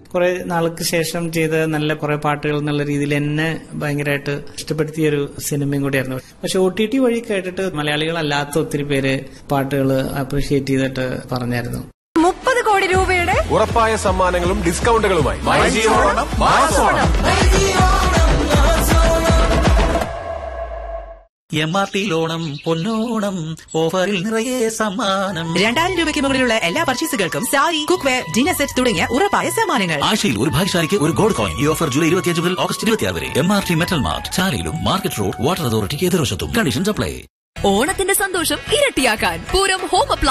കുറെ നാൾക്ക് ശേഷം ചെയ്ത നല്ല കുറെ പാട്ടുകൾ എന്നുള്ള രീതിയിൽ എന്നെ ഭയങ്കരമായിട്ട് ഇഷ്ടപ്പെടുത്തിയ ഒരു സിനിമയും കൂടിയായിരുന്നു പക്ഷെ ഒ ടി ടി വഴി കേട്ടിട്ട് മലയാളികളല്ലാത്ത ഒത്തിരി പേര് പാട്ടുകൾ അപ്രീഷിയേറ്റ് ചെയ്തിട്ട് പറഞ്ഞായിരുന്നു മുപ്പത് കോടി രൂപയുടെ ഉറപ്പായ സമ്മാനങ്ങളും ഡിസ്കൗണ്ടുകളുമായി Onam mass Onam M R T ലോണം പൊന്നോണം ഓഫറിൽ നിറയെ സമ്മാനം രണ്ടായിരം രൂപയ്ക്ക് മുകളിലുള്ള എല്ലാ പർച്ചേസുകൾക്കും sari cookware dinner set തുടങ്ങിയ ഉറപ്പായ സമ്മാനങ്ങൾ ആഴ്ചയിൽ ഒരു ഭാഗ്യശാലിക്ക് ഒരു ഗോൾഡ് കോയിൻ ഈ ഓഫർ ജൂലൈ ഇരുപത്തിയഞ്ച് മുതൽ ഓഗസ്റ്റ് ഇരുപത്തിയാറ് വരെ M R T metal mart ചാലയിലും മാർക്കറ്റ് റോഡ് വാട്ടർ അതോറിറ്റിക്ക് എതിർവശത്തും കണ്ടീഷൻസ് അപ്ലൈ ഓണത്തിന്റെ സന്തോഷം ഇരട്ടിയാക്കാൻ പൂരം ഹോം അപ്ലയൻസ്